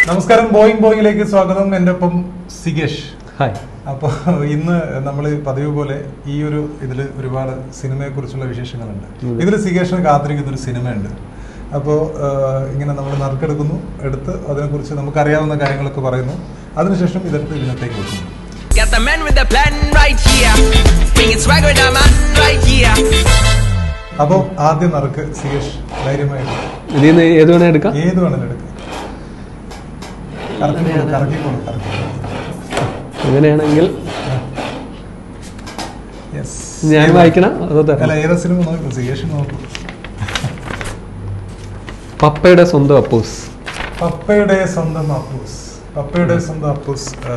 നമസ്കാരം ബോയിങ് ബോയിങ്ങിലേക്ക് സ്വാഗതം എൻ്റെ ഒപ്പം സികേഷ് ഹായ് അപ്പോൾ ഇന്ന് നമ്മൾ പതിവ് പോലെ ഈ ഒരു ഇതിൽ ഒരുപാട് സിനിമയെക്കുറിച്ചുള്ള വിശേഷങ്ങളുണ്ട് ഇതിൽ സികേഷിന് കാത്തിരിക്കുന്ന ഒരു സിനിമയുണ്ട് അപ്പോൾ ഇങ്ങനെ നമ്മൾ നറുക്കെടുക്കുന്നു എടുത്ത് അതിനെക്കുറിച്ച് നമുക്കറിയാവുന്ന കാര്യങ്ങളൊക്കെ പറയുന്നു അതിനുശേഷം ഇതെടുത്ത് ഇതിനകത്തേക്ക് വെക്കുന്നു Got the man with the plan right here. Bringing swag with the man right here. അപ്പോൾ ആദ്യം നറുക്ക് സികേഷ് ധൈര്യമായിട്ട് ഇതിൽ നിന്ന് ഏത് വേണേ എടുക്കാം ഏത് വേണമെങ്കിലും എടുക്കാം കറക്കിക്കോളൂ കറക്കിക്കോളൂ കറക്കിക്കോളൂ അങ്ങനെയാണെങ്കിൽ യെസ് ഞാൻ വായിക്കണം അതോ അല്ല തരണം ഏതാ സിനിമ നോക്കും സികേഷ് നോക്കൂ പപ്പയുടെ സ്വന്തം അപ്പൂസ് പപ്പയുടെ സ്വന്തം അപ്പൂസ് പപ്പയുടെ സ്വന്തം അപ്പൂസ് ആ,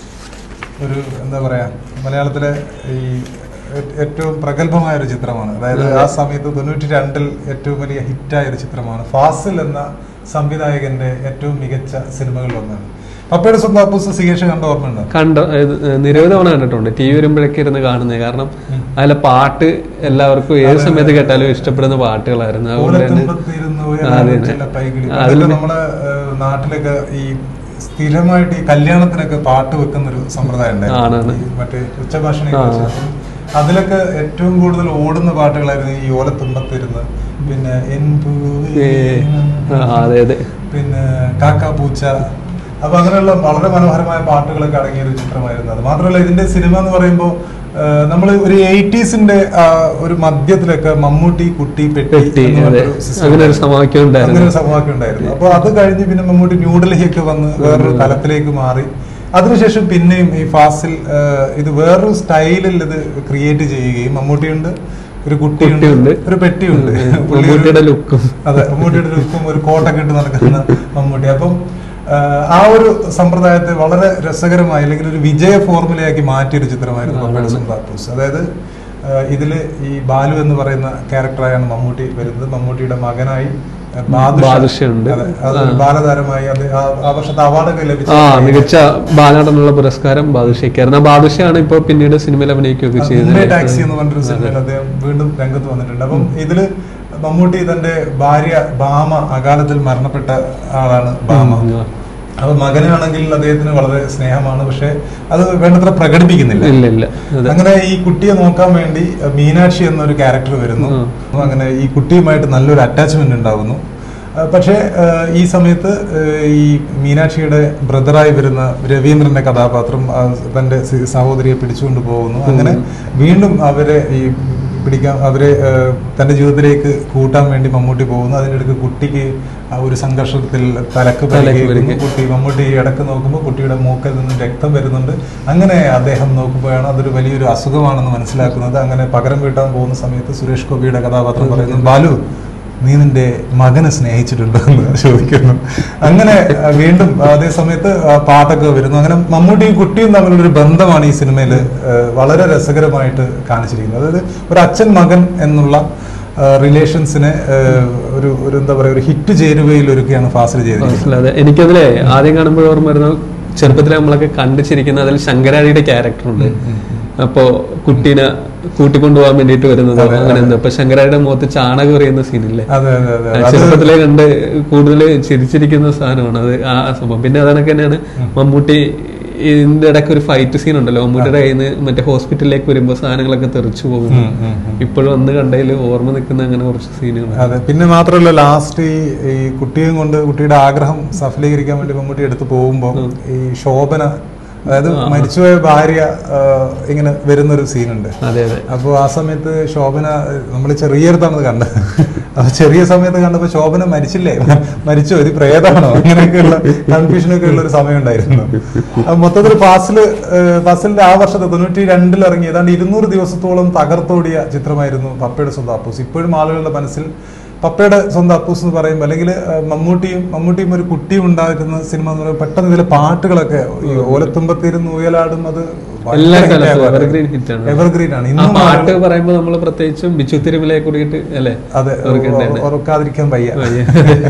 ഒരു എന്താ പറയാ മലയാളത്തിലെ ഈ ഏ- ഏറ്റവും പ്രഗത്ഭമായ ഒരു ചിത്രമാണ് അതായത് ആ സമയത്ത് തൊണ്ണൂറ്റി രണ്ടിൽ ഏറ്റവും വലിയ ഹിറ്റായ ഒരു ചിത്രമാണ് ഫാസിൽ എന്ന സംവിധായകന്റെ ഏറ്റവും മികച്ച സിനിമകളിൽ ഒന്നാണ് പപ്പയുടെ സ്വന്തം അപ്പൂസ് സികേഷ് കണ്ട ഓർമ്മയുണ്ടോ കണ്ട ഇത് നിരവധി തവണ കണ്ടിട്ടുണ്ട് ടി വി വരുമ്പോഴൊക്കെ ഇരുന്ന് കാണുന്നത് കാരണം അതിലെ പാട്ട് എല്ലാവർക്കും ഏത് സമയത്ത് കേട്ടാലും ഇഷ്ടപ്പെടുന്ന പാട്ടുകളായിരുന്നു അതുകൊണ്ട് തന്നെ ഓലത്തുമ്പത്തിരുന്ന് അതെ, ഉയരാനും അതെ. ചില പൈകിളി. അതിൽ അതൊക്കെ നമ്മുടെ ഏഹ്, നാട്ടിലൊക്കെ ഈ സ്ഥിരമായിട്ട് ഈ കല്യാണത്തിനൊക്കെ പാട്ട് വെക്കുന്ന ഒരു സമ്പ്രദായം ഉണ്ടായിരുന്നു. ആണാണ്. ഈ മറ്റേ ഉച്ചഭാഷണെ ആ. അതിലൊക്കെ ഏറ്റവും കൂടുതൽ ഓടുന്ന പാട്ടുകളായിരുന്നു ഈ ഓലത്തുമ്പത്തിരുന്ന് പിന്നെ എൻ പൂവേ, ഏ, ആ, അതെ അതെ പിന്നെ കാക്കാ പൂച്ച അപ്പൊ അങ്ങനെയുള്ള വളരെ മനോഹരമായ പാട്ടുകളൊക്കെ അടങ്ങിയ ഒരു ചിത്രമായിരുന്നു അത് മാത്രമല്ല ഇതിന്റെ സിനിമ എന്ന് പറയുമ്പോൾ നമ്മൾ ഒരു എയ്റ്റീസിന്റെ ഒരു മധ്യത്തിലൊക്കെ മമ്മൂട്ടി കുട്ടി പെട്ടി പെട്ടി എന്ന് അതെ പറഞ്ഞൊരു system അങ്ങനെ ഒരു ഉണ്ടായിരുന്നു. സമാഖ്യം അങ്ങനെ ഒരു ഉണ്ടായിരുന്നു സമവാക്യം ഉണ്ടായിരുന്നു അപ്പൊ അത് കഴിഞ്ഞ് പിന്നെ മമ്മൂട്ടി ന്യൂഡൽഹിയൊക്കെ വന്ന് വേറൊരു തലത്തിലേക്ക് മാറി അതിനുശേഷം പിന്നെയും ഈ ഫാസിൽ ആ, ഇത് വേറൊരു സ്റ്റൈലിൽ ഇത് ക്രിയേറ്റ് ചെയ്യുകയും മമ്മൂട്ടിയുണ്ട് ഒരു കുട്ടിയുണ്ട് കുട്ടിയുണ്ട്. ഒരു പെട്ടിയുണ്ട് പുള്ളി ഒരു- മമ്മൂട്ടിയുടെ ലുക്കും അതെ മമ്മൂട്ടിയുടെ ലുക്കും ഒരു കോട്ടൊക്കെ ഇട്ട് നടക്കുന്ന മമ്മൂട്ടി അപ്പം ആ, ആ ഒരു സമ്പ്രദായത്തെ വളരെ രസകരമായി അല്ലെങ്കിൽ ഒരു വിജയ ഫോർമുലയാക്കി മാറ്റിയ ഒരു ചിത്രമായിരുന്നു പപ്പയുടെ സ്വന്തം അപ്പൂസ് അതായത് ആ, ഇതില് ഈ ബാലു എന്ന് പറയുന്ന ക്യാരക്ടറായാണ് മമ്മൂട്ടി വരുന്നത് മമ്മൂട്ടിയുടെ മകനായി ആ, ബാദുഷ. ബാദുഷയുണ്ട്. അതെ, അതൊരു ആ. ബാലതാരമായി അത് ആ- ആ വർഷത്തെ അവാർഡൊക്കെ ലഭിച്ച ആ മികച്ച ബാലനടനുള്ള പുരസ്കാരം ബാദുഷയ്ക്കായിരുന്നു ആ ബാദുഷയാണ് ഇപ്പൊ പിന്നീട് സിനിമയിൽ അഭിനയിക്കുകയൊക്കെ മുംബൈ ടാക്സി എന്ന് ചെയ്തത് പറഞ്ഞൊരു സിനിമയിൽ അദ്ദേഹം വീണ്ടും രംഗത്ത് വന്നിട്ടുണ്ട് അപ്പം ഇതില് മമ്മൂട്ടി തന്റെ ഭാര്യ ബാമ അകാലത്തിൽ മരണപ്പെട്ട ആളാണ് ബാമ ഉം. അപ്പൊ മകനാണെങ്കിൽ അദ്ദേഹത്തിന് വളരെ സ്നേഹമാണ് പക്ഷെ അത് വേണ്ടത്ര പ്രകടിപ്പിക്കുന്നില്ല ഇല്ല ഇല്ല അതെ അങ്ങനെ ഈ കുട്ടിയെ നോക്കാൻ വേണ്ടി അഹ് മീനാക്ഷി എന്നൊരു ക്യാരക്ടർ വരുന്നു ഉം. അങ്ങനെ ഈ കുട്ടിയുമായിട്ട് നല്ലൊരു അറ്റാച്ച്മെന്റ് ഉണ്ടാവുന്നു അഹ് പക്ഷേ അഹ് ഈ സമയത്ത് അഹ് ഈ മീനാക്ഷിയുടെ ബ്രദറായി വരുന്ന രവീന്ദ്രന്റെ കഥാപാത്രം അഹ് തന്റെ സി- സഹോദരിയെ പിടിച്ചുകൊണ്ട് പോകുന്നു അങ്ങനെ വീണ്ടും അവരെ ഈ പിടിക്കാൻ അവരെ അഹ് തന്റെ ജീവിതത്തിലേക്ക് കൂട്ടാൻ വേണ്ടി മമ്മൂട്ടി പോകുന്നു അതിനിടയ്ക്ക് കുട്ടിക്ക് ആ ഒരു സംഘർഷത്തിൽ തലക്ക് തലക്ക് പരിക്കേൽക്കുന്നു. പരിക്ക്. കുട്ടി മമ്മൂട്ടി ഇടക്ക് നോക്കുമ്പോൾ കുട്ടിയുടെ മൂക്കിൽ നിന്ന് രക്തം വരുന്നുണ്ട് അങ്ങനെ അദ്ദേഹം നോക്കുമ്പോഴാണ് അതൊരു വലിയൊരു അസുഖമാണെന്ന് മനസ്സിലാക്കുന്നത് അങ്ങനെ പകരം വീട്ടാൻ പോകുന്ന സമയത്ത് സുരേഷ് ഗോപിയുടെ കഥാപാത്രം പറയുന്നു ബാലു നീ നിന്റെ മകനെ സ്നേഹിച്ചിട്ടുണ്ടോ എന്ന് ചോദിക്കുന്നു അങ്ങനെ ആ, വീണ്ടും അതേ സമയത്ത് ആ, പാട്ടൊക്കെ വരുന്നു അങ്ങനെ മമ്മൂട്ടിയും കുട്ടിയും തമ്മിലുള്ള ഒരു ബന്ധമാണ് ഈ സിനിമയിൽ വളരെ രസകരമായിട്ട് കാണിച്ചിരിക്കുന്നത് അതായത് ഒരു അച്ഛൻ മകൻ എന്നുള്ള റിലേഷൻസിനെ ഒരു ഒരു എന്താ പറയുക ഒരു ഹിറ്റ് ചേരുവയിൽ ഒരുക്കുകയാണ് ഫാസിൽ ചെയ്തിരിക്കുന്നത് മനസ്സിലാതെ എനിക്കതിലെ ആദ്യം കാണുമ്പോൾ ഓർമ്മ വരുന്ന ചെറുപ്പത്തിൽ നമ്മളൊക്കെ കണ്ടു ചിരിക്കുന്ന അതിൽ ശങ്കരാടിയുടെ ക്യാരക്ടർ ഉണ്ട് അപ്പോ കുട്ടീനെ കൂട്ടിക്കൊണ്ടുപോകാൻ വേണ്ടിയിട്ട് വരുന്നത് അതെ, അങ്ങനെ അതെ. എന്താ അപ്പൊ ശങ്കരാടിയുടെ മുഖത്ത് ചാണകം എറിയുന്ന സീനില്ലേ അതെ അതെ അതെ ആ അത് ചെറുപ്പത്തിലെ കണ്ട് കൂടുതൽ ചിരിച്ചിരിക്കുന്ന സാധനമാണ് അത് ആ സംഭവം പിന്നെ അതൊക്കെ തന്നെയാണ് മമ്മൂട്ടി ഇതിന്റെ ഇടയ്ക്ക് ഒരു ഫൈറ്റ് സീൻ ഉണ്ടല്ലോ മമ്മൂട്ടിയുടെ കയ്യിൽ നിന്ന് മറ്റേ ഹോസ്പിറ്റലിലേക്ക് വരുമ്പോൾ സാധനങ്ങളൊക്കെ തെറിച്ചു പോകും ഉം, ഉം, ഉം. ഇപ്പോഴും അന്ന് കണ്ടതിൽ ഓർമ്മ നിൽക്കുന്ന അങ്ങനെ കുറച്ച് സീനുകൾ അതെ പിന്നെ മാത്രമല്ല ലാസ്റ്റ് ഈ ഈ കുട്ടിയും കൊണ്ട് കുട്ടിയുടെ ആഗ്രഹം സഫലീകരിക്കാൻ വേണ്ടി മമ്മൂട്ടി എടുത്ത് പോകുമ്പോൾ ഈ ശോഭന അതായത് മരിച്ചുപോയ ഭാര്യ ആ, ഇങ്ങനെ വരുന്നൊരു സീനുണ്ട് അതെ അതെ അപ്പോൾ ആ സമയത്ത് ശോഭന നമ്മൾ ചെറിയടുത്താണത് കണ്ടത് അപ്പൊ ചെറിയ സമയത്ത് കണ്ടപ്പോൾ ശോഭന മരിച്ചില്ലേ മരിച്ചോ ഇത് പ്രേതമാണോ അങ്ങനെയൊക്കെയുള്ള കൺഫ്യൂഷനൊക്കെ ഉള്ള ഒരു സമയം ഉണ്ടായിരുന്നു അപ്പൊ മൊത്തത്തിൽ ഫാസിൽ ഫാസിലിന്റെ ആ വർഷത്തെ തൊണ്ണൂറ്റി രണ്ടിൽ ഇറങ്ങി ഏതാണ്ട് ഇരുന്നൂറ് ദിവസത്തോളം തകർത്തോടിയ ചിത്രമായിരുന്നു പപ്പയുടെ സ്വന്തം അപ്പൂസ് ഇപ്പോഴും ആളുകളുടെ മനസ്സിൽ പപ്പയുടെ സ്വന്തം അപ്പൂസ് എന്ന് പറയുമ്പോൾ അല്ലെങ്കിൽ മമ്മൂട്ടിയും മമ്മൂട്ടിയും ഒരു കുട്ടിയും ഉണ്ടായിരുന്ന സിനിമ എന്ന് പറയുമ്പോൾ പെട്ടെന്ന് ഇതിലെ പാട്ടുകളൊക്കെ ഈ ഓലത്തുമ്പത്തിരുന്ന് ഉയലാടും അത് എല്ലാ കാലത്തും എവർഗ്രീൻ ഹിറ്റ് ആണ് എവർഗ്രീൻ ആണ് ആ ഇന്നും പാട്ട് പറയുമ്പോൾ നമ്മൾ പ്രത്യേകിച്ചും ബിച്ചു തിരുമലയെ കൂടിയിട്ട് അല്ലേ അതെ ഓർക്കേണ്ടതാണ്. ഉറക്കാതിരിക്കാൻ വയ്യ വയ്യ.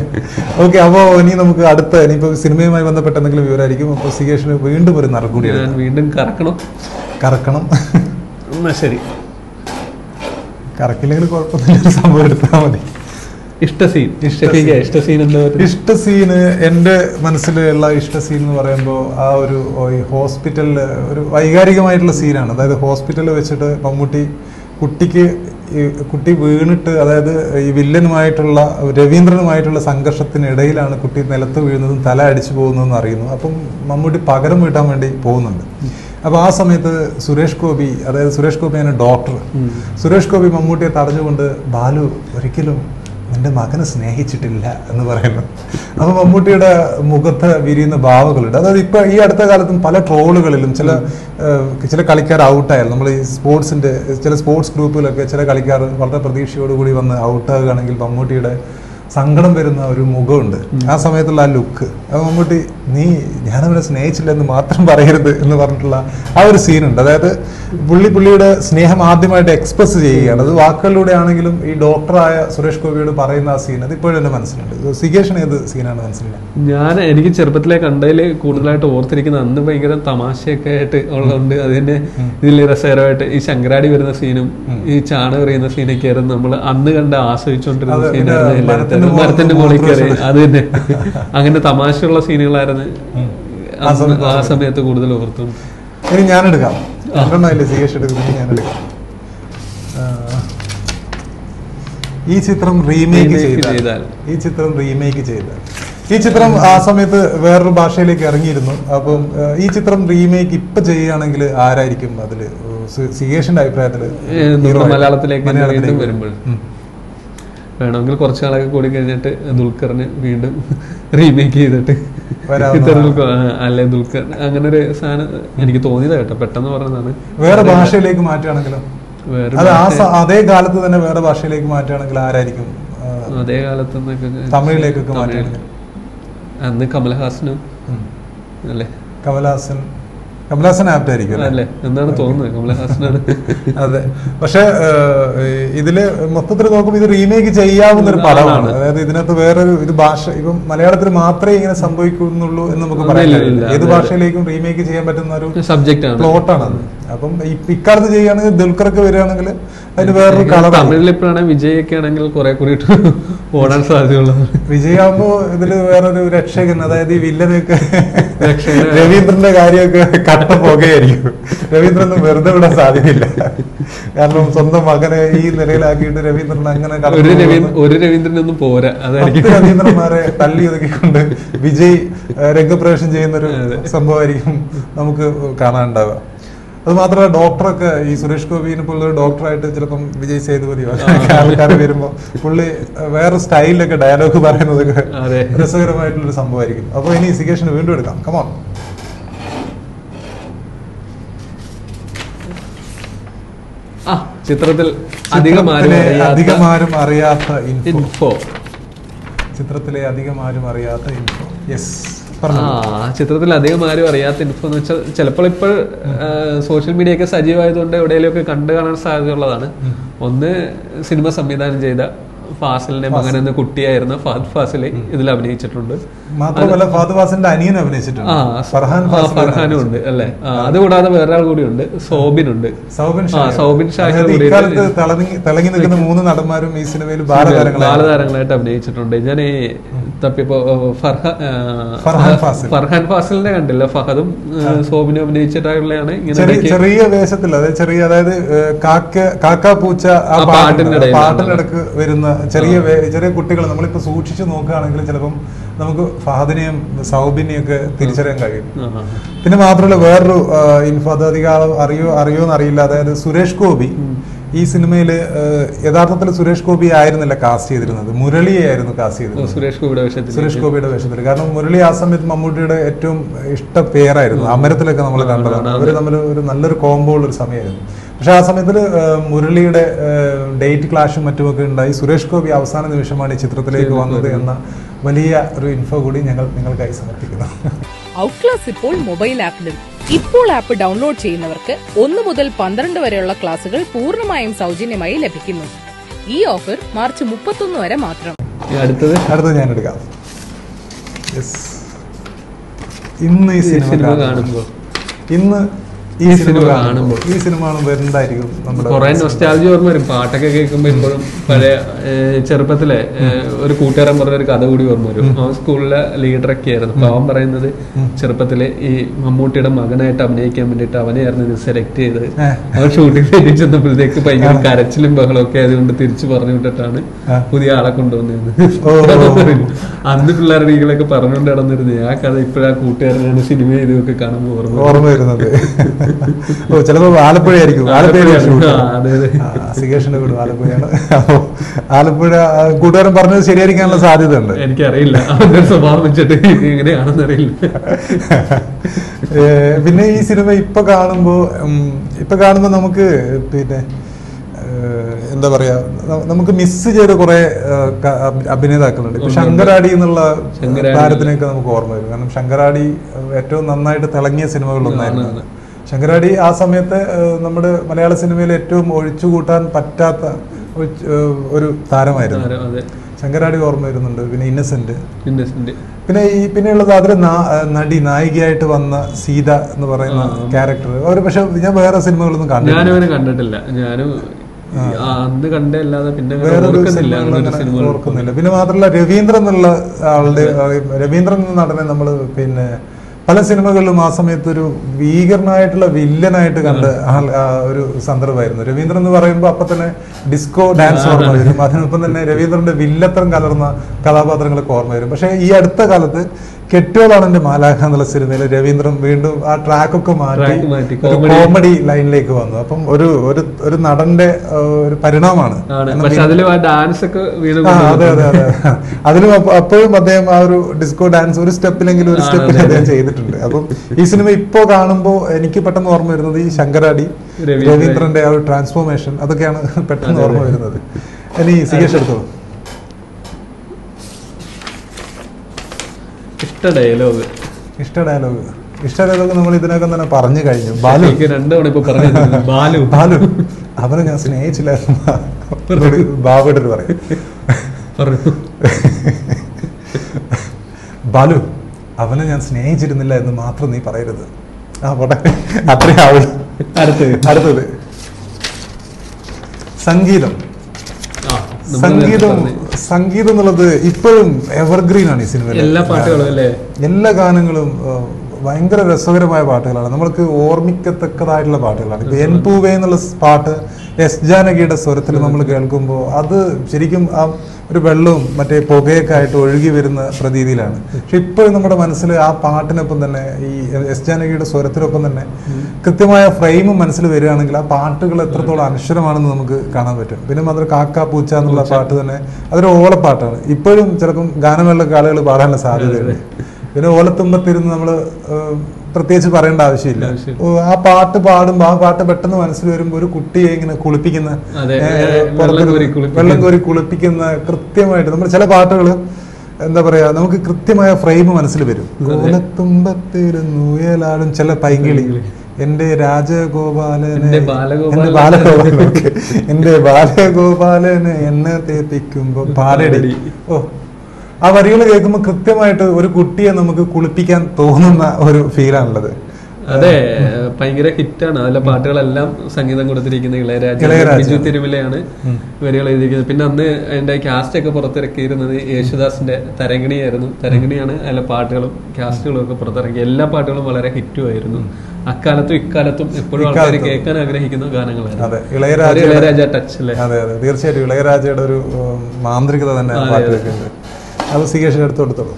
ഓക്കെ അപ്പോ ഇനി നമുക്ക് അടുത്ത ഇനിയിപ്പോ സിനിമയുമായി ബന്ധപ്പെട്ട എന്തെങ്കിലും വിവരമായിരിക്കും അപ്പൊ സികേഷിന് വീണ്ടും ഒരു നറുകൂടി ഞാൻ വീണ്ടും കറക്കണം കറക്കണം എന്നാ ശരി കറക്കില്ലെങ്കിൽ കുഴപ്പമൊന്നുമില്ല ഒരു സംഭവം എടുത്താൽ മതി ഇഷ്ട സീൻ ഇഷ്ട ഷെഫീഖ scene. ഇഷ്ട സീൻ എന്താ പറയുക ഇഷ്ട സീന് എൻ്റെ മനസ്സിലുള്ള ഇഷ്ട സീൻ എന്ന് പറയുമ്പോൾ ആ ഒരു ഈ ഹോസ്പിറ്റലിൽ ഒരു വൈകാരികമായിട്ടുള്ള സീനാണ് അതായത് ഹോസ്പിറ്റലിൽ വെച്ചിട്ട് മമ്മൂട്ടി കുട്ടിക്ക് ഈ കുട്ടി വീണിട്ട് അതായത് ഈ വില്ലനുമായിട്ടുള്ള രവീന്ദ്രനുമായിട്ടുള്ള സംഘർഷത്തിനിടയിലാണ് കുട്ടി നിലത്ത് വീഴുന്നതും തല അടിച്ചു പോകുന്നതെന്ന് അറിയുന്നു അപ്പം മമ്മൂട്ടി പകരം വീട്ടാൻ വേണ്ടി പോകുന്നുണ്ട് അപ്പോൾ ആ സമയത്ത് സുരേഷ് ഗോപി അതായത് സുരേഷ് ഗോപി ആണ് ഡോക്ടർ സുരേഷ് ഗോപി മമ്മൂട്ടിയെ തടഞ്ഞുകൊണ്ട് ബാലു ഒരിക്കലും നിന്റെ മകനെ സ്നേഹിച്ചിട്ടില്ല എന്ന് പറയുന്നു അപ്പൊ മമ്മൂട്ടിയുടെ മുഖത്ത് വിരിയുന്ന ഭാവങ്ങളുണ്ട് അതായത് ഇപ്പൊ ഈ അടുത്ത കാലത്തും പല ട്രോളുകളിലും ചില ഏഹ്, ചില കളിക്കാർ ഔട്ടായാലും നമ്മൾ ഈ സ്പോർട്സിന്റെ ചില സ്പോർട്സ് ഗ്രൂപ്പുകളൊക്കെ ചില കളിക്കാർ വളരെ പ്രതീക്ഷയോടുകൂടി വന്ന് ഔട്ടാകുകയാണെങ്കിൽ മമ്മൂട്ടിയുടെ സങ്കടം വരുന്ന ഒരു മുഖമുണ്ട് ആ സമയത്തുള്ള ആ ലുക്ക് അത് മമ്മൂട്ടി നീ ഞാനവനെ സ്നേഹിച്ചില്ല എന്ന് മാത്രം പറയരുത് എന്ന് പറഞ്ഞിട്ടുള്ള ആ ഒരു സീനുണ്ട് അതായത് പുള്ളി പുള്ളിയുടെ സ്നേഹം ആദ്യമായിട്ട് എക്സ്പ്രസ് ചെയ്യുകയാണ് അത് വാക്കുകളിലൂടെ ആണെങ്കിലും ഈ ഡോക്ടറായ സുരേഷ് ഗോപിയോട് പറയുന്ന ആ സീൻ അത് ഇപ്പോഴും എൻ്റെ മനസ്സിലുണ്ട് സിഗേഷൻ ഏത് സീനാണ് മനസ്സിലുള്ളത് ഞാൻ എനിക്ക് ചെറുപ്പത്തിലെ കണ്ടതിൽ കൂടുതലായിട്ട് ഓർത്തിരിക്കുന്ന അന്ന് ഭയങ്കര തമാശയൊക്കെ ആയിട്ട് ഉള്ളതുകൊണ്ട് അതിന്റെ ഇതിൽ രസകരമായിട്ട് ഈ ശങ്കരാടി വരുന്ന സീനും ഈ ചാണ എറിയുന്ന സീനൊക്കെ ആയിരുന്നു നമ്മൾ അന്ന് കണ്ട് ആസ്വദിച്ചുകൊണ്ടിരുന്ന അതെ, പിന്നെ സീനായിരുന്നു എല്ലാവരും മരത്തിന്റെ മുകളിൽ മരത്തിന്റെ മുകളിൽ കയറി മൂത്രമൊഴിച്ചത്. അത് തന്നെ അങ്ങനെ തമാശയുള്ള സീനുകളായിരുന്നു ആ അന്ന് സമയത്ത് ആ സമയത്ത് കൂടുതൽ ഓർത്തു ഇനി ഞാനെടുക്കാം രണ്ടെണ്ണമില്ലേ സിഗേഷ് എടുക്കുന്നത് ഞാനെടുക്കാം ആ, ഈ ചിത്രം റീമേക്ക് Remake ചെയ്താൽ ചെയ്താൽ. ഈ ചിത്രം റീമേക്ക് ചെയ്താൽ ഈ ചിത്രം ആ സമയത്ത് വേറൊരു ഭാഷയിലേക്ക് ഇറങ്ങിയിരുന്നു അപ്പം ആ, ഈ ചിത്രം റീമേക്ക് ഇപ്പൊ ചെയ്യുകയാണെങ്കിൽ ആരായിരിക്കും അതില് സി- സിഗേഷിന്റെ അഭിപ്രായത്തില് ഏ, നമ്മുടെ hero ആയിട്ട്? മലയാളത്തിലേക്ക് തന്നെ മലയാളത്തിലേക്ക് വീണ്ടും വരുമ്പോൾ. ഉം. വേണമെങ്കിൽ കുറച്ച് നാളൊക്കെ കൂടി കഴിഞ്ഞിട്ട് ദുൽഖറിന് വീണ്ടും റീമേക്ക് ചെയ്തിട്ട് വരാവുന്ന- ഇത്തരം അല്ലെ ദുൽഖർ അങ്ങനെ ഒരു സാധനം എനിക്ക് തോന്നിയതാ കേട്ടോ പെട്ടെന്ന് പറഞ്ഞതാണ് വേറെ ഭാഷയിലേക്ക് മാറ്റുകയാണെങ്കിലോ വേറെ അത് ആ ഭാഷ- സ- അതേ കാലത്ത് തന്നെ വേറെ ഭാഷയിലേക്ക് മാറ്റുകയാണെങ്കിൽ ആരായിരിക്കും ആ, അതേ കാലത്ത് നിന്നൊക്കെ തമിഴിലേക്കൊക്കെ തമിഴ്. മാറ്റുകയാണെങ്കിൽ അന്ന് കമൽഹാസനും ഉം. അല്ലേ കമലഹാസൻ കമലഹാസൻ ആപ്റ്റ് ആയിരിക്കും അല്ലേ? അല്ലേ എന്നാണ് തോന്നുന്നത് കമൽഹാസനാണ് അതെ പക്ഷെ ഇതില് മൊത്തത്തിൽ നോക്കുമ്പോൾ ഇത് റീമേക്ക് ചെയ്യാവുന്ന ഒരു പടമാണ് ആണ്. അതായത് ഇതിനകത്ത് വേറൊരു ഇത് ഭാഷ ഇപ്പം മലയാളത്തിൽ മാത്രമേ ഇങ്ങനെ സംഭവിക്കുന്നുള്ളൂ എന്ന് നമുക്ക് പറയാൻ ഇല്ല, കഴിയില്ല ഇല്ല, ഏത് അതെ, ഭാഷയിലേക്കും റീമേക്ക് ചെയ്യാൻ പറ്റുന്ന ഒരു സബ്ജക്റ്റ് ആണ് പ്ലോട്ടാണ് അത് അപ്പം ഈ- ഇക്കാലത്ത് ചെയ്യുകയാണെങ്കിൽ ദുൽഖറൊക്കെ വരികയാണെങ്കിൽ അതിന് വേറൊരു കളർ തമിഴിൽ ഇപ്പോഴാണ് വിജയ് ഒക്കെ ആണെങ്കിൽ കുറെ കൂടി ഓടാൻ സാധ്യതയുള്ളത് വിജയാകുമ്പോ ഇതില് വേറൊരു രക്ഷകൻ അതായത് ഈ വില്ലനൊക്കെ രക്ഷകന് രവീന്ദ്രന്റെ കാര്യമൊക്കെ കട്ട പോകുകയായിരിക്കും രവീന്ദ്രൻ വെറുതെ വിടാൻ സാധ്യതയില്ല കാരണം സ്വന്തം മകനെ ഈ നിലയിലാക്കിയിട്ട് രവീന്ദ്രൻ അങ്ങനെ കടന്നു ഒരു പോകുന്ന രവീന്ദ്രൻ ഒരു രവീന്ദ്രനൊന്നും പോരാ അതായിരിക്കും പത്ത് രവീന്ദ്രന്മാരെ തള്ളി ഒതുക്കിക്കൊണ്ട് വിജയ് ഏഹ്, രംഗപ്രവേശം ചെയ്യുന്ന ഒരു സംഭവമായിരിക്കും നമുക്ക് കാണാനുണ്ടാവുക അത് മാത്രമല്ല ഡോക്ടറൊക്കെ ഈ സുരേഷ് ഗോപിനെ പോലുള്ള ഒരു ഡോക്ടറായിട്ട് ചിലപ്പം വിജയ് സേതുപതിയോ ആൾക്കാർ വരുമ്പോൾ പുള്ളി ഏഹ്, വേറെ സ്റ്റൈലിലൊക്കെ ഡയലോഗ് പറയുന്നതൊക്കെ അതെ. രസകരമായിട്ടുള്ളൊരു സംഭവമായിരിക്കും അപ്പോൾ ഇനി സിഗേഷന് വീണ്ടും എടുക്കാം കമോൺ ആ ചിത്രത്തിൽ അധികം ആരും ചിത്രത്തിലെ അറിയാത്ത അധികം ആരും അറിയാത്ത ഇൻഫോ ഇൻഫോ ചിത്രത്തിലെ അധികം ആരും അറിയാത്ത ഇൻഫോ യെസ് ആ പറഞ്ഞു ചിത്രത്തിൽ അധികം ആരും അറിയാത്ത ഇൻഫോ എന്ന് വെച്ചാൽ ചിലപ്പോൾ ഇപ്പോൾ സോഷ്യൽ മീഡിയ ഒക്കെ സജീവമായതുകൊണ്ട് എവിടെയെങ്കിലുമൊക്കെ കണ്ടു കാണാൻ സാധ്യതയുള്ളതാണ് ഒന്ന് സിനിമ സംവിധാനം ചെയ്ത ഫാസിലിന്റെ മകൻ എന്ന കുട്ടിയായിരുന്ന ഫഹദ് ഫാസിൽ ഇതിൽ അഭിനയിച്ചിട്ടുണ്ട് മാത്രമല്ല ഫാദ് ഫാസിന്റെ അനിയൻ അഭിനയിച്ചിട്ടുണ്ട് ആ ഫർഹാൻ ആ, ഫാസിൽ ഫർഹാനും ഉണ്ട് അല്ലെ ആ, അതുകൂടാതെ വേറൊരാൾ കൂടിയുണ്ട് സോബിൻ ഉണ്ട് സൗബിൻ ആ, ഷാഹിർ. സൗബിൻ ഷാഹിർ അതായത് കൂടിയിട്ട് ഇക്കാലത്ത് തിളങ്ങി തിളങ്ങി നിൽക്കുന്ന മൂന്ന് നടന്മാരും ഈ സിനിമയിൽ ബാലതാരങ്ങളാണ് ബാലതാരങ്ങളായിട്ട് അഭിനയിച്ചിട്ടുണ്ട് ഞാൻ ഈ തപ്പിപ്പോ ഫർഹ ആ, ഫർഹാൻ ഫാസിൽ. ഫർഹാൻ ഫാസിലിനെ കണ്ടില്ല ഫഹദും ആ, സോബിനും അഭിനയിച്ചിട്ടുള്ളതാണ് ഇങ്ങനെ ചെറിയ ഇടയ്ക്ക് ചെറിയ വേഷത്തിൽ അതായത് ചെറിയ അതായത് ഏഹ്, കാക്ക കാക്ക പൂച്ച ആ ആ പാട്ടുണ്ട്. പാട്ടിന്റെ ഇടയിലാണ്. പാട്ടിനിടക്ക് വരുന്ന ചെറിയ വേ- ചെറിയ കുട്ടികൾ നമ്മളിപ്പോ സൂക്ഷിച്ചു നോക്കുകയാണെങ്കിൽ ചിലപ്പം നമുക്ക് ഫഹദിനെയും സൗബിനെയും ഒക്കെ തിരിച്ചറിയാൻ കഴിയും ആ, പിന്നെ മാത്രമല്ല വേറൊരു ഇൻഫോ അത് അധികം ആൾ അറിയോ അറിയോ എന്നറിയില്ല അതായത് സുരേഷ് ഗോപി ഈ സിനിമയിൽ യഥാർത്ഥത്തിൽ സുരേഷ് ഗോപി ആയിരുന്നില്ല കാസ്റ്റ് ചെയ്തിരുന്നത് മുരളിയായിരുന്നു കാസ്റ്റ് ഓ, ചെയ്തിരുന്നത് സുരേഷ് ഗോപിയുടെ വേഷത്തിൽ സുരേഷ് ഗോപിയുടെ വേഷത്തിൽ കാരണം മുരളി ആ സമയത്ത് മമ്മൂട്ടിയുടെ ഏറ്റവും ഇഷ്ട പേരായിരുന്നു അമരത്തിലൊക്കെ നമ്മൾ കണ്ടതാണ് അവർ തമ്മിൽ ഒരു നല്ലൊരു കോംബോ ഉള്ള ഒരു സമയമായിരുന്നു പക്ഷെ ആ സമയത്തിൽ മുരളിയുടെ ഡേറ്റ് ക്ലാഷും മറ്റുമൊക്കെ ഉണ്ടായി സുരേഷ് ഗോപി അവസാന നിമിഷമാണ് ഈ ചിത്രത്തിലേക്ക് വന്നത് എന്ന വലിയ ഒരു ഇൻഫോ കൂടി ഞങ്ങൾ നിങ്ങൾക്കായി സമർപ്പിക്കുന്നു ഔട്ട്ക്ലാസ് ഇപ്പോൾ മൊബൈൽ ആപ്പിലും ഇപ്പോൾ ആപ്പ് ഡൗൺലോഡ് ചെയ്യുന്നവർക്ക് ഒന്ന് മുതൽ പന്ത്രണ്ട് വരെയുള്ള ക്ലാസുകൾ പൂർണ്ണമായും സൗജന്യമായി ലഭിക്കുന്നു ഈ ഓഫർ മാർച്ച് മുപ്പത്തൊന്ന് വരെ മാത്രം ഈ അടുത്തത് അടുത്തത് ഞാൻ എടുക്കാം Yes. ഇന്ന് ഈ ഈ സിനിമ സിനിമ കാണുമ്പോൾ കാണുമ്പോൾ ഇന്ന് ഈ സിനിമ സിനിമ കാണുമ്പോൾ കാണുമ്പോൾ. ഈ സിനിമ കാണുമ്പോൾ എന്തായിരിക്കും നമ്മുടെ കുറെ നൊസ്റ്റാലജി ഓർമ്മ വരും പാട്ടൊക്കെ കേൾക്കുമ്പോ ഇപ്പോഴും പഴയ ഏഹ്, ചെറുപ്പത്തിലെ ഏഹ്, ഒരു കൂട്ടുകാരൻ പറഞ്ഞ ഒരു കഥ കൂടി ഓർമ്മ വരും അവൻ സ്കൂളിലെ ലീഡറൊക്കെ ആയിരുന്നു അപ്പൊ അവൻ പറയുന്നത് ചെറുപ്പത്തിലെ ഈ മമ്മൂട്ടിയുടെ മകനായിട്ട് അഭിനയിക്കാൻ വേണ്ടിയിട്ട് അവനെയായിരുന്നു ഇത് സെലക്ട് ചെയ്തത് ഏ. അവൻ ഷൂട്ടിംഗ് കഴിഞ്ഞ് ചെന്നപ്പോഴത്തേക്ക് ഭയങ്കര കരച്ചിലും ബഹളമൊക്കെ ആയതുകൊണ്ട് തിരിച്ചു പറഞ്ഞു വിട്ടിട്ടാണ് ആ. പുതിയ ആളെ കൊണ്ടുവന്നത് ഓ, ഓ, ഓ. അന്ന് പിള്ളേരുടെ ഈകളൊക്കെ പറഞ്ഞുകൊണ്ട് നടന്നിരുന്നത് ആ കഥ ഇപ്പോഴാ കൂട്ടുകാരനാണ് സിനിമ ഇതൊക്കെ കാണുമ്പോൾ ഓർമ്മ വരും. ഓർമ്മ വരുന്നത് ഓ ചിലപ്പോ ആലപ്പുഴയായിരിക്കും ആലപ്പുഴ ഷൂട്ട് ആ, അതെ, അതെ. സിഗേഷിന്റെ വീട് ആലപ്പുഴയാണ് അപ്പോ ആലപ്പുഴ ആ, കൂട്ടുകാരൻ പറഞ്ഞത് ശരിയായിരിക്കാനുള്ള സാധ്യത ഉണ്ട് എനിക്കറിയില്ല അവന്റെ സ്വഭാവം വെച്ചിട്ട് ഇത് എങ്ങനെയാണെന്ന് അറിയില്ല പിന്നെ ഈ സിനിമ ഇപ്പൊ കാണുമ്പോ ഉം, ഇപ്പൊ കാണുമ്പോ നമുക്ക് പിന്നെ ഏഹ്, എന്താ പറയാ ന- നമുക്ക് മിസ് ചെയ്ത കുറെ ഏഹ്, ക- അഭി- അഭിനേതാക്കളുണ്ട് ഇപ്പൊ ശങ്കരാടി എന്നുള്ള ശങ്കരാടി. താരത്തിനെയൊക്കെ നമുക്ക് ഓർമ്മ വരും കാരണം ശങ്കരാടി ഏഹ്, ഏറ്റവും നന്നായിട്ട് തിളങ്ങിയ സിനിമകളിലൊന്നായിരുന്നു ആണ്, ശങ്കരാടി ആ സമയത്ത് ഏഹ്, നമ്മുടെ മലയാള സിനിമയിൽ ഏറ്റവും ഒഴിച്ചുകൂട്ടാൻ പറ്റാത്ത ഒഴിച്ച്- ഏഹ്, ഒരു താരമായിരുന്നു ആരോ, അതെ ശങ്കരാടി ഓർമ്മ വരുന്നുണ്ട് പിന്നെ ഇന്നസെന്റ് ഇന്നസെന്റ് പിന്നെ ഈ പിന്നെയുള്ളത് അതിൽ നടി നായികയായിട്ട് വന്ന സീത എന്ന് പറയുന്ന ക്യാരക്ടർ അവർ പക്ഷെ ഞാൻ വേറെ സിനിമകളൊന്നും ഞാനും കണ്ടില്ല അവനെ കണ്ടിട്ടില്ല ഞാനും ഈ ആ അന്ന് കണ്ടല്ലാതെ പിന്നെ അങ്ങനെ വേറൊരു ഓർക്കുന്നില്ല സിനിമകൾ അങ്ങനെ ഒരു അങ്ങനെ സിനിമ ഓർക്കുന്നില്ല പിന്നെ മാത്രമല്ല രവീന്ദ്രൻ എന്നുള്ള ആളുടെ രവീന്ദ്രൻ എന്ന നടനെ നമ്മൾ പിന്നെ പല സിനിമകളിലും ആ സമയത്ത് ഒരു ഭീകരനായിട്ടുള്ള വില്ലനായിട്ട് കണ്ട് ആൾ- ആ ഒരു സന്ദർഭമായിരുന്നു രവീന്ദ്രൻ എന്ന് പറയുമ്പോൾ അപ്പൊ തന്നെ ഡിസ്കോ ഡാൻസ് ഓർമ്മ വരും അതിനൊപ്പം തന്നെ രവീന്ദ്രന്റെ വില്ലത്തരം കലർന്ന കഥാപാത്രങ്ങളൊക്കെ ഓർമ്മ വരും പക്ഷേ ഈ അടുത്ത കാലത്ത് കെട്ടിയോളാണ് എന്റെ മാലാഖ എന്നുള്ള സിനിമയിൽ രവീന്ദ്രൻ വീണ്ടും ആ ട്രാക്കൊക്കെ മാറ്റി Track മാറ്റി, ഒരു comedy. കോമഡി ലൈനിലേക്ക് വന്നു അപ്പം ഒരു ഒരു ഒരു നടന്റെ ആ, ഒരു പരിണാമമാണ് ആണ് കാരണം പക്ഷെ അതിൽ ആ ഡാൻസ് ഒക്കെ വീണ് ആ, അതെ അതെ അതെ അതിലും അപ്പ- അപ്പോഴും അദ്ദേഹം ആ ഒരു ഡിസ്കോ ഡാൻസ് ഒരു സ്റ്റെപ്പിലെങ്കിലും ഒരു ആ, സ്റ്റെപ്പിൽ അതെ, അദ്ദേഹം ചെയ്തിട്ടുണ്ട് അപ്പം ഈ സിനിമ ഇപ്പോ കാണുമ്പോൾ എനിക്ക് പെട്ടെന്ന് ഓർമ്മ വരുന്നത് ഈ ശങ്കരാടി രവീന്ദ്രൻ. രവീന്ദ്രന്റെ ആ ഒരു ട്രാൻസ്ഫോർമേഷൻ അതൊക്കെയാണ് പെട്ടെന്ന് ഓർമ്മ വരുന്നത് ഇനി സികേഷ് എടുത്തോളൂ ഇഷ്ട ഡയലോഗ് ഇഷ്ട ഡയലോഗ് ഇഷ്ട ഡയലോഗ് നമ്മൾ ഇതിനകം തന്നെ പറഞ്ഞു കഴിഞ്ഞു ബാലു എനിക്ക് രണ്ടുതവണ ഇപ്പൊ പറഞ്ഞു ബാലു ബാലു അവനെ ഞാൻ സ്നേഹിച്ചില്ലായിരുന്നു ബാബുടെ പറയും പറഞ്ഞു ബാലു അവനെ ഞാൻ സ്നേഹിച്ചിരുന്നില്ല എന്ന് മാത്രം നീ പറയരുത് ആ പോട്ടെ അത്രേ ആവുള്ളൂ അടുത്ത് അടുത്തത് സംഗീതം ആ, നമ്മള് സംഗീതം നേരത്തെ പറഞ്ഞ സംഗീതം എന്നുള്ളത് ഇപ്പോഴും എവർഗ്രീൻ ആണ് ഈ സിനിമയിൽ എല്ലാ പാട്ടുകളും അല്ലേ എല്ലാ ഗാനങ്ങളും ആ, ഭയങ്കര രസകരമായ പാട്ടുകളാണ് നമ്മൾക്ക് ഓർമ്മിക്കത്തക്കതായിട്ടുള്ള പാട്ടുകളാണ് ഇപ്പൊ എൻ പൂവേ എന്നുള്ള സ് പാട്ട് എസ് ജാനകിയുടെ സ്വരത്തിൽ നമ്മൾ കേൾക്കുമ്പോൾ അത് ശരിക്കും ആ ഒരു വെള്ളവും മറ്റേ പുകയൊക്കെ ആയിട്ട് ഒഴുകി വരുന്ന പ്രതീതിയിലാണ് പക്ഷെ ഇപ്പോഴും നമ്മുടെ മനസ്സിൽ ആ പാട്ടിനൊപ്പം തന്നെ ഈ എസ് ജാനകിയുടെ സ്വരത്തിനൊപ്പം തന്നെ കൃത്യമായ ഫ്രെയിം മനസ്സിൽ വരികയാണെങ്കിൽ ആ പാട്ടുകൾ എത്രത്തോളം അനശ്വരമാണെന്ന് നമുക്ക് കാണാൻ പറ്റും പിന്നെ മാത്രം കാക്ക പൂച്ച എന്നുള്ള പാട്ട് തന്നെ അതൊരു ഓളപ്പാട്ടാണ് ഇപ്പോഴും ചിലപ്പം ഗാനമേളൊക്കെ ആളുകൾ പാടാനുള്ള സാധ്യതയുണ്ട് പിന്നെ ഓലത്തുമ്പത്തിരുന്ന് നമ്മൾ പ്രത്യേകിച്ച് പറയേണ്ട ആവശ്യമില്ല ആവശ്യമില്ല. ഓ, ആ പാട്ട് പാടുമ്പോൾ ആ പാട്ട് പെട്ടെന്ന് മനസ്സിൽ വരുമ്പോൾ ഒരു കുട്ടിയെ ഇങ്ങനെ കുളിപ്പിക്കുന്ന അതെ, ഏ, ഏ, പുറത്തൊരു വെള്ളം കോരി കുളിപ്പിക്കുന്ന. വെള്ളം കോരി കുളിപ്പിക്കുന്ന കൃത്യമായിട്ട് നമ്മൾ ചില പാട്ടുകൾ എന്താ പറയാ നമുക്ക് കൃത്യമായ ഫ്രെയിം മനസ്സിൽ വരും ഓലത്തുമ്പത്തിരുന്നുയലാടും ചില പൈങ്കിളി എന്റെ രാജഗോപാലനെ എന്റെ ബാലഗോപാലൻ. എന്റെ ബാലഗോപാലൻ ഓക്കേ. എന്റെ ബാലഗോപാലന് എന്നെ തേപ്പിക്കുമ്പോ പാടടി ഓ ആ വരികൾ കേൾക്കുമ്പോൾ കൃത്യമായിട്ട് ഒരു കുട്ടിയെ നമുക്ക് കുളിപ്പിക്കാൻ തോന്നുന്ന ഒരു ഫീലാണുള്ളത് അതെ ഭയങ്കര ഹിറ്റാണ് അതിലെ പാട്ടുകളെല്ലാം സംഗീതം കൊടുത്തിരിക്കുന്ന ഇളയരാജ ഇളയരാജ. ബിജു തിരുമലയാണ് വരികൾ എഴുതിയിരിക്കുന്നത് പിന്നെ അന്ന് അതിന്റെ കാസ്റ്റ് ഒക്കെ പുറത്തിറക്കിയിരുന്നത് യേശുദാസിന്റെ തരംഗിണിയായിരുന്നു തരംഗിണിയാണ് അതിലെ പാട്ടുകളും കാസ്റ്റുകളും ഒക്കെ പുറത്തിറക്കി എല്ലാ പാട്ടുകളും വളരെ ഹിറ്റുമായിരുന്നു അക്കാലത്തും ഇക്കാലത്തും എപ്പോഴും ആൾക്കാർ ഇക്കാലത്തും. കേൾക്കാൻ ആഗ്രഹിക്കുന്ന ഗാനങ്ങളായിരുന്നു അതെ ഒരു ഇളയരാജ ഇളയരാജ ടച്ച് അല്ലേ അതെ അതെ തീർച്ചയായിട്ടും ഇളയരാജയുടെ ഒരു ഉം, മാന്ത്രികത തന്നെ ആ അതെ, പാട്ടിലൊക്കെ ഉണ്ട് അത് സികേഷിന് എടുത്തു കൊടുത്തോളൂ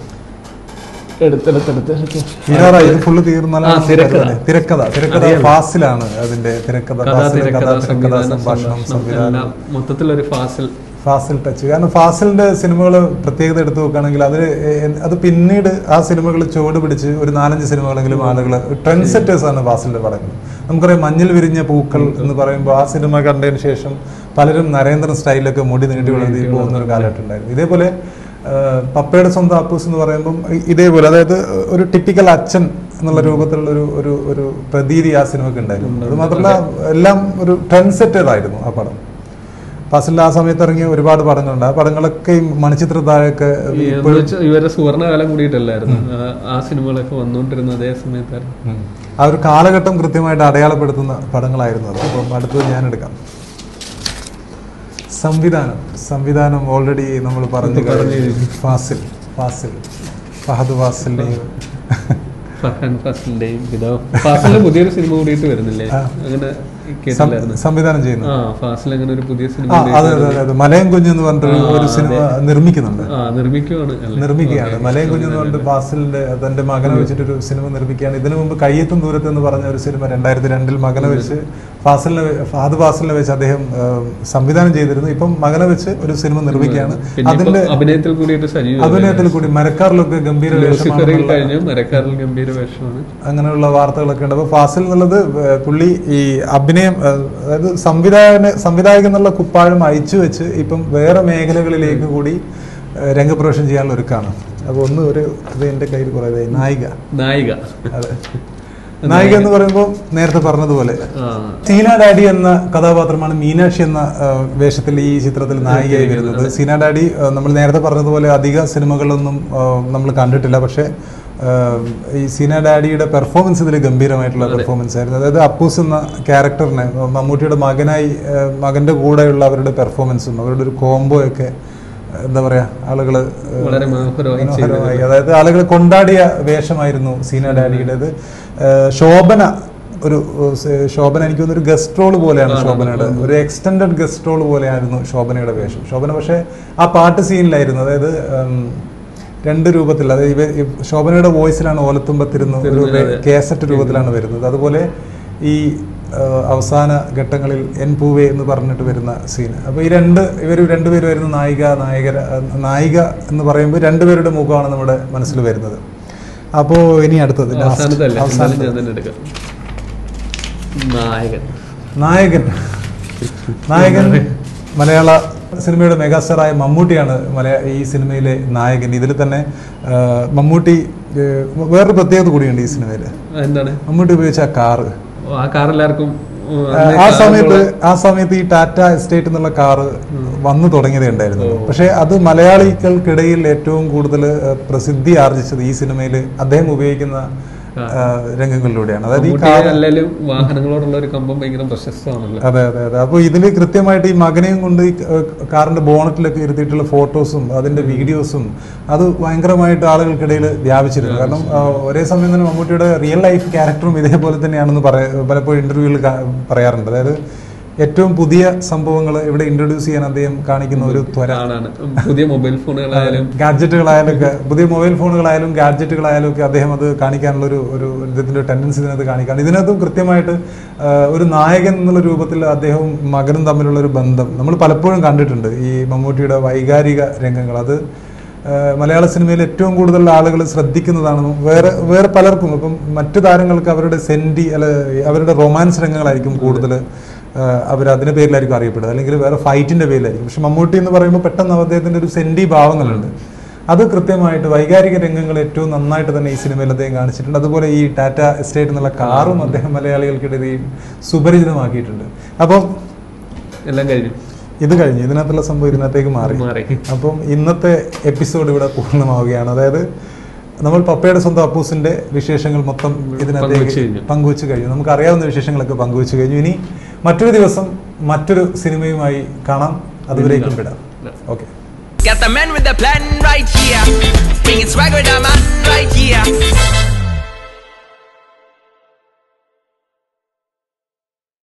എടുത്തെടുത്തെടുത്ത് തീരാറായി ഇത് ഫുള്ള് തീർന്നാലും ആ, തിരക്കഥ. തിരക്കഥ തിരക്കഥ അറിയാം. ഫാസിലാണ് അതിന്റെ തിരക്കഥ കഥാ ഫാസിൽ തിരക്കഥ കഥ തിരക്കഥ സംവിധാനം സംഭാഷണം സംഭാഷണം സംവിധാനം എല്ലാം മൊത്തത്തിലൊരു ഫാസിൽ ഫാസിൽ ടച്ച് കാരണം ഫാസിലിന്റെ സിനിമകൾ പ്രത്യേകത എടുത്തു നോക്കുകയാണെങ്കിൽ അത് എ- അത് പിന്നീട് ആ സിനിമകൾ ചുവട് പിടിച്ച് ഒരു നാലഞ്ച് സിനിമകളെങ്കിലും ആളുകൾ ട്രെൻഡ് സെറ്റേഴ്സ് ആണ് ഫാസിലിന്റെ പടങ്ങൾ നമുക്കറിയാം മഞ്ഞിൽ വിരിഞ്ഞ പൂക്കൾ എന്ന് പറയുമ്പോൾ ആ സിനിമ കണ്ടതിന് ശേഷം പലരും നരേന്ദ്രൻ സ്റ്റൈലൊക്കെ മുടി നീട്ടി വളർത്തി പോകുന്ന ഒരു കാലഘട്ടം ഉണ്ടായിരുന്നു ഇതേപോലെ ആ, പപ്പയുടെ സ്വന്തം അപ്പൂസ് എന്ന് പറയുമ്പം ഇ- ഇതേപോലെ അതായത് ഒരു ടിപ്പിക്കൽ അച്ഛൻ എന്നുള്ള രൂപത്തിലുള്ള ഒരു ഒരു ഒരു പ്രതീതി ആ സിനിമയ്ക്ക് ഉണ്ടായിരുന്നു അത് മാത്രമല്ല എല്ലാം ഒരു ട്രെൻഡ് സെറ്റർ ആയിരുന്നു ആ പടം ഫാസിൽ ആ സമയത്ത് ഇറങ്ങിയ ഒരുപാട് പടങ്ങളുണ്ട് ആ പടങ്ങളൊക്കെ ഈ മണിച്ചിത്ര താഴൊക്കെ ഈ എന്ന് വെച്ചാൽ ഇവരുടെ സുവർണകാലം കൂടിയിട്ടല്ലായിരുന്നു ആ- ആ സിനിമകളൊക്കെ വന്നുകൊണ്ടിരുന്ന അതേ സമയത്തായിരുന്നു ഉം. ആ ഒരു കാലഘട്ടം കൃത്യമായിട്ട് അടയാളപ്പെടുത്തുന്ന പടങ്ങളായിരുന്നു അത് അപ്പം അടുത്തത് ഞാൻ എടുക്കാം സംവിധാനം സംവിധാനം ഓൾറെഡി നമ്മൾ പറഞ്ഞു കഴിഞ്ഞു. ഫാസിൽ ഫാസിൽ ഫഹദ് ഫാസിലിനെയും ഫർഹാൻ ഫാസിലിന്റെയും പിതാവ് ഫാസിലിന്റെ പുതിയൊരു സിനിമ കൂടിയിട്ട് വരുന്നില്ലേ അങ്ങനെ കേട്ടില്ലായിരുന്നു സംവിധാനം ചെയ്യുന്നു ആ ഫാസിൽ അങ്ങനെ ഒരു പുതിയ സിനിമ ആ അതെ അതെ അതെ, അതെ മലയം കുഞ്ഞ് എന്ന് പറഞ്ഞിട്ട് ഒരു സിനിമ നിർമ്മിക്കുന്നുണ്ട് ആ നിർമ്മിക്കുവാണ് അല്ലേ നിർമ്മിക്കുകയാണ് മലയം കുഞ്ഞ് എന്ന് പറഞ്ഞിട്ട് ഫാസിലിന്റെ തന്റെ മകനെ വെച്ചിട്ടൊരു സിനിമ നിർമ്മിക്കുകയാണ് ഇതിനു മുമ്പ് കയ്യെത്തും ദൂരത്ത് എന്ന് പറഞ്ഞ ഒരു സിനിമ രണ്ടായിരത്തി രണ്ടിൽ മകനെ വെച്ച് ഫാസിലിനെ വെ- ഫഹദ് ഫാസിലിനെ വെച്ച് അദ്ദേഹം ആ, സംവിധാനം ചെയ്തിരുന്നു ഇപ്പം മകനെ വെച്ച് ഒരു സിനിമ നിർമ്മിക്കുകയാണ് പിന്നെ ഇപ്പൊ അതിന്റെ അഭിനയത്തിൽ കൂടിയിട്ട് സജീവ അഭിനയത്തിൽ കൂടി മരക്കാറിലൊക്കെ ഗംഭീര ലൂസിഫറിൽ വേഷമാണെന്നുള്ള കഴിഞ്ഞു മരക്കാറിൽ ഗംഭീര വേഷമാണ് അങ്ങനെയുള്ള വാർത്തകളൊക്കെ ഉണ്ട് അപ്പൊ ഫാസിൽ എന്നുള്ളത് ഏഹ് പുള്ളി ഈ അഭിനയം ഏഹ് അതായത് സംവിധായകന് സംവിധായകൻ എന്നുള്ള കുപ്പാഴം അയച്ചു വെച്ച് ഇപ്പം വേറെ മേഖലകളിലേക്ക് കൂടി ഏഹ് രംഗപ്രവേശം ചെയ്യാനുള്ള ഒരുക്കാണ് അപ്പൊ ഒന്ന് ഒരു ഇത് എന്റെ കയ്യിൽ കുറെ ഇതായി. നായിക നായിക അതെ നായിക എന്ന് പറയുമ്പോൾ നേരത്തെ പറഞ്ഞതുപോലെ ആ സീന ഡാഡി എന്ന കഥാപാത്രമാണ് മീനാക്ഷി എന്ന ആ, വേഷത്തിൽ ഈ ചിത്രത്തിൽ നായികയായി വരുന്നത് സീന ഡാഡി ആ, നമ്മൾ നേരത്തെ പറഞ്ഞതുപോലെ അധിക സിനിമകളൊന്നും നമ്മൾ കണ്ടിട്ടില്ല പക്ഷേ ആ, ഈ സീന ഡാഡിയുടെ പെർഫോമൻസ് ഇതിൽ ഗംഭീരമായിട്ടുള്ള പെർഫോമൻസ് ആയിരുന്നു അതായത് അപ്പൂസ് എന്ന ക്യാരക്ടറിനെ മമ്മൂട്ടിയുടെ മകനായി ആ, മകന്റെ കൂടെയുള്ള അവരുടെ പെർഫോമൻസും അവരുടെ ഒരു കോംബോ ഒക്കെ എന്താ പറയാ ആളുകള് ആ, വളരെ മനോഹരമായി മനോഹരമായി അതായത് ആളുകൾ കൊണ്ടാടിയ വേഷമായിരുന്നു സീന ഡാഡിയുടേത് ഏഹ് ശോഭന ഒരു ഏഹ് ശോഭന എനിക്ക് തോന്നുന്നു ഒരു ഗസ്റ്റ് റോൾ പോലെയാണ് ശോഭനയുടെ ഒരു എക്സ്റ്റൻഡഡ് ഗസ്റ്റ് റോൾ പോലെയായിരുന്നു ശോഭനയുടെ വേഷം ശോഭന പക്ഷേ ആ പാട്ട് സീനിലായിരുന്നു അതായത് ഉം, രണ്ട് രൂപത്തിൽ അതായത് ഇവ ഈ ശോഭനയുടെ വോയിസിലാണ് ഓലത്തുമ്പത്തിരുന്നു ഒരു കേസറ്റ് രൂപത്തിലാണ് വരുന്നത് അതുപോലെ ഈ ഏഹ്, അവസാന ഘട്ടങ്ങളിൽ എൻ പൂവേ എന്ന് പറഞ്ഞിട്ട് വരുന്ന സീൻ അപ്പോൾ ഈ രണ്ട് ഇവർ രണ്ടുപേരുമായിരുന്നു നായിക നായകര നായിക എന്ന് പറയുമ്പോൾ രണ്ടുപേരുടെ മുഖമാണ് നമ്മുടെ മനസ്സിൽ വരുന്നത് അപ്പോൾ ഇനി അടുത്തത് last. അവസാനത്തല്ലേ എന്തായാലും അവസാനത്തെ. ഞാൻ തന്നെ എടുക്കാം നായകൻ നായകൻ നായകൻ മലയാള സിനിമയുടെ മെഗാസ്റ്റാറായ മമ്മൂട്ടിയാണ് മലയാ ഈ സിനിമയിലെ നായകൻ ഇതിൽ തന്നെ ആ, മമ്മൂട്ടി ഏ, വേറൊരു പ്രത്യേകത കൂടിയുണ്ട് ഈ സിനിമയിൽ എന്താണ് മമ്മൂട്ടി ഉപയോഗിച്ച ആ കാറ് ഓ, ആ കാർ എല്ലാവർക്കും ഉം, ആ, അന്ന് ആ കാറുള്ള- സമയത്ത് ആ സമയത്ത് ഈ ടാറ്റ എസ്റ്റേറ്റ് എന്നുള്ള കാറ് വന്നു തുടങ്ങിയതേ ഉണ്ടായിരുന്നു പക്ഷെ അത് മലയാളികൾക്കിടയിൽ ഏറ്റവും കൂടുതൽ ഏ, പ്രസിദ്ധി ആർജിച്ചത് ഈ സിനിമയിൽ അദ്ദേഹം ഉപയോഗിക്കുന്ന ആ, രംഗങ്ങളിലൂടെയാണ് അതായത് ഈ മമ്മൂട്ടിയെ കാർ അല്ലെങ്കിലും വാഹനങ്ങളോടുള്ള ഒരു കമ്പം ഭയങ്കര പ്രശസ്തമാണല്ലോ അതെ അതെ അതെ അപ്പോൾ ഇതിൽ കൃത്യമായിട്ട് ഈ മകനെയും കൊണ്ട് ഈ ക- കാറിന്റെ ബോണറ്റിലൊക്കെ ഇരുത്തിയിട്ടുള്ള ഫോട്ടോസും അതിന്റെ വീഡിയോസും അത് ഭയങ്കരമായിട്ട് ആളുകൾക്കിടയിൽ വ്യാപിച്ചിരുന്നു കാരണം ആ, ഒരേ സമയം തന്നെ മമ്മൂട്ടിയുടെ റിയൽ ലൈഫ് ക്യാരക്ടറും ഇതേപോലെ തന്നെയാണെന്ന് പറയ പലപ്പോഴും ഇന്റർവ്യൂവിൽ പറയാറുണ്ട് അതായത് ഏറ്റവും പുതിയ സംഭവങ്ങൾ ഇവിടെ ഇൻട്രൊഡ്യൂസ് ചെയ്യാൻ അദ്ദേഹം കാണിക്കുന്ന ഒരു ത്വര ആണാണ് പുതിയ മൊബൈൽ ഫോണുകളായാലും ഗാഡ്ജറ്റുകളായാലും ഒക്കെ പുതിയ മൊബൈൽ ഫോണുകളായാലും ഗാഡ്ജറ്റുകളായാലും ഒക്കെ അദ്ദേഹം അത് കാണിക്കാനുള്ള ഒരു ഒരു ഇതിന്റെ ടെൻഡൻസി ഇതിനകത്ത് കാണിക്കാണ് ഇതിനകത്തും കൃത്യമായിട്ട് ആ, ഒരു നായകൻ എന്നുള്ള രൂപത്തിൽ അദ്ദേഹവും മകനും തമ്മിലുള്ള ഒരു ബന്ധം നമ്മൾ പലപ്പോഴും കണ്ടിട്ടുണ്ട് ഈ മമ്മൂട്ടിയുടെ വൈകാരിക രംഗങ്ങൾ അത് ആ, മലയാള സിനിമയിൽ ഏറ്റവും കൂടുതൽ ആളുകൾ ശ്രദ്ധിക്കുന്നതാണ് വേറെ വേറെ പലർക്കും ഇപ്പം മറ്റു താരങ്ങൾക്ക് അവരുടെ സെന്റി അല്ല അവരുടെ റൊമാൻസ് രംഗങ്ങളായിരിക്കും കൂടുതൽ അവർ അതിന്റെ പേരിലായിരിക്കും അറിയപ്പെടുക അല്ലെങ്കിൽ വേറെ ഫൈറ്റിന്റെ പേരിലായിരിക്കും പക്ഷെ മമ്മൂട്ടി എന്ന് പറയുമ്പോൾ പെട്ടെന്ന് അദ്ദേഹത്തിന്റെ ഒരു സെന്റി ഭാവങ്ങളുണ്ട് അത് കൃത്യമായിട്ട് വൈകാരിക രംഗങ്ങൾ ഏറ്റവും നന്നായിട്ട് തന്നെ ഈ സിനിമയിൽ അദ്ദേഹം കാണിച്ചിട്ടുണ്ട് അതുപോലെ ഈ ടാറ്റ എസ്റ്റേറ്റ് എന്നുള്ള കാറും അദ്ദേഹം മലയാളികൾക്കിടയിൽ സുപരിചിതമാക്കിയിട്ടുണ്ട് അപ്പം എല്ലാം കഴിഞ്ഞു ഇത് കഴിഞ്ഞു ഇതിനകത്തുള്ള സംഭവം ഇതിനകത്തേക്ക് മാറി മാറി അപ്പം ഇന്നത്തെ എപ്പിസോഡ് ഇവിടെ പൂർണ്ണമാവുകയാണ് അതായത് നമ്മൾ പപ്പയുടെ സ്വന്തം അപ്പൂസിന്റെ വിശേഷങ്ങൾ മൊത്തം പങ്കുവെച്ച് ഇതിനകത്തേക്ക് കഴിഞ്ഞു. പങ്കുവെച്ച് കഴിഞ്ഞു നമുക്ക് അറിയാവുന്ന വിശേഷങ്ങളൊക്കെ പങ്കുവെച്ച് കഴിഞ്ഞു ഇനി മറ്റൊരു ദിവസം മറ്റൊരു സിനിമയുമായി കാണാം അതുവരേക്കും വിടാം okay Got the man with the plan right here. Bringing swag with the man right here.